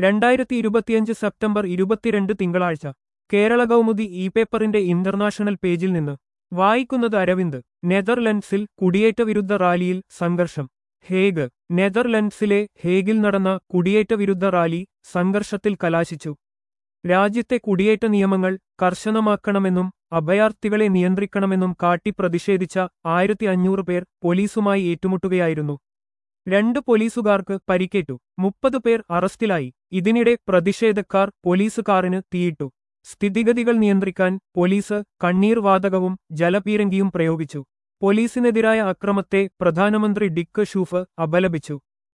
രണ്ടായിരത്തി ഇരുപത്തിയഞ്ച് സെപ്റ്റംബർ ഇരുപത്തിരണ്ട് തിങ്കളാഴ്ച കേരള കൗമുദി ഇ പേപ്പറിന്റെ ഇന്റർനാഷണൽ പേജിൽ നിന്ന് വായിക്കുന്നത് അരവിന്ദ് നെതർലൻഡ്സിൽ കുടിയേറ്റ വിരുദ്ധ റാലിയിൽ സംഘർഷം ഹേഗ് നെതർലൻഡ്സിലെ ഹേഗിൽ നടന്ന കുടിയേറ്റ വിരുദ്ധ റാലി സംഘർഷത്തിൽ കലാശിച്ചു രാജ്യത്തെ കുടിയേറ്റ നിയമങ്ങൾ കർശനമാക്കണമെന്നും അഭയാർത്ഥികളെ നിയന്ത്രിക്കണമെന്നും കാട്ടി പ്രതിഷേധിച്ച ആയിരത്തി അഞ്ഞൂറ് പേർ പോലീസുമായി ഏറ്റുമുട്ടുകയായിരുന്നു രണ്ട് പോലീസുകാർക്ക് പരിക്കേറ്റു മുപ്പത് പേർ അറസ്റ്റിലായി ഇതിനിടെ പ്രതിഷേധക്കാർ പോലീസ് കാറിന് തീയിട്ടു സ്ഥിതിഗതികൾ നിയന്ത്രിക്കാൻ പോലീസ് കണ്ണീർ വാതകവും ജലപീരങ്കിയും പ്രയോഗിച്ചു പോലീസിനെതിരായ അക്രമത്തെ പ്രധാനമന്ത്രി ഡിക്ക് ഷൂഫ് അപലപിച്ചു